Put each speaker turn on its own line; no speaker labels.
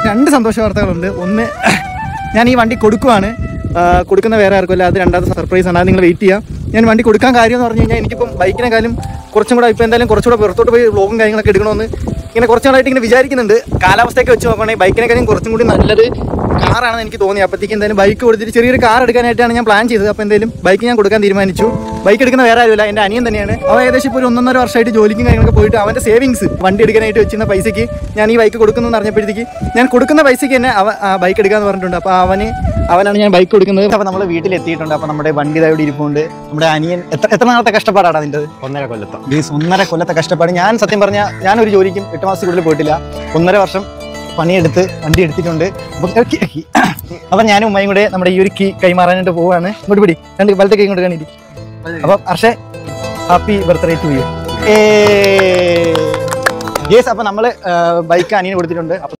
രണ്ട് സന്തോഷ വാർത്തകളുണ്ട് ഒന്ന് ഞാൻ ഈ വണ്ടി കൊടുക്കുവാണ് ആ, കൊടുക്കുന്ന വേറെ ആർക്കുമല്ല അത് രണ്ടാമത്തെ സർപ്രൈസ് ആണ് അത് നിങ്ങൾ വെയിറ്റ് ചെയ്യുക ഞാൻ വണ്ടി കൊടുക്കാൻ കാര്യം എന്ന് പറഞ്ഞു കഴിഞ്ഞാൽ എനിക്കിപ്പം ബൈക്കിനെക്കാളും കുറച്ചും കൂടെ ഇപ്പോൾ എന്തായാലും കുറച്ചുകൂടെ പുറത്തോട്ട് പോയി വ്ളോഗും കാര്യങ്ങളൊക്കെ എടുക്കണമെന്ന് ഇങ്ങനെ കുറച്ച് നാളായിട്ട് ഇങ്ങനെ വിചാരിക്കുന്നുണ്ട് കാലാവസ്ഥയൊക്കെ വെച്ച് നോക്കുകയാണെങ്കിൽ ബൈക്കിനെക്കാളും കുറച്ചും കൂടി നല്ലത് കാറാണെന്ന് എനിക്ക് തോന്നി അപ്പോഴത്തേക്ക് എന്തായാലും ബൈക്ക് കൊടുത്തിട്ട് ചെറിയൊരു കാർ എടുക്കാനായിട്ടാണ് ഞാൻ പ്ലാൻ ചെയ്തത് അപ്പോൾ എന്തായാലും ബൈക്ക് ഞാൻ കൊടുക്കാൻ തീരുമാനിച്ചു ബൈക്ക് എടുക്കുന്ന വേറെ ആരുമില്ല എൻ്റെ അനിയൻ തന്നെയാണ് അവൻ ഏകദേശം ഇപ്പോൾ ഒരു ഒന്നൊന്നര വർഷമായിട്ട് ജോലിക്കും കാര്യങ്ങളൊക്കെ പോയിട്ട് അവൻ്റെ സേവിങ്സ് വണ്ടി എടുക്കാനായിട്ട് വെച്ചിരുന്ന പൈസയ്ക്ക് ഞാൻ ഈ ബൈക്ക് കൊടുക്കുന്നു എന്ന് അറിഞ്ഞപ്പോഴത്തേക്ക് ഞാൻ കൊടുക്കുന്ന പൈസയ്ക്ക് തന്നെ അവ ബൈക്ക് എടുക്കാന്ന് പറഞ്ഞിട്ടുണ്ട് അപ്പോൾ അവന് അവനാണ് ഞാൻ ബൈക്ക് കൊടുക്കുന്നത് അപ്പോൾ നമ്മൾ വീട്ടിലെത്തിയിട്ടുണ്ട് അപ്പോൾ നമ്മുടെ വണ്ടി ഇതാ ഇവിടെ ഇരിപ്പുണ്ട് നമ്മുടെ അനിയൻ എത്ര എത്ര നാളത്തെ കഷ്ടപ്പാടാണ് അതിൻ്റെ
ഒന്നര കൊല്ലത്തം
ബീസ് ഒന്നര കൊല്ലത്തെ കഷ്ടപ്പാട് ഞാൻ സത്യം പറഞ്ഞാൽ ഞാൻ ഒരു ജോലിക്കും എട്ട് മാസത്തിൽ കൂടുതൽ പോയിട്ടില്ല ഒന്നര വർഷം പണിയെടുത്ത് വണ്ടി എടുത്തിട്ടുണ്ട് അപ്പം ഇറക്കി, ഇറക്കി. അപ്പം ഞാനും ഉമ്മയും കൂടെ നമ്മുടെ ഈ ഒരു കീ കൈമാറാനായിട്ട് പോവാണ് ഇങ്ങോട്ട് പിടി രണ്ട് വലത്തെ കൈ ഇങ്ങോട്ട് കാണിട്ട് അപ്പം ഹർഷേ happy birthday to you yes അപ്പം നമ്മൾ ബൈക്ക് അനിയന് കൊടുത്തിട്ടുണ്ട് അപ്പം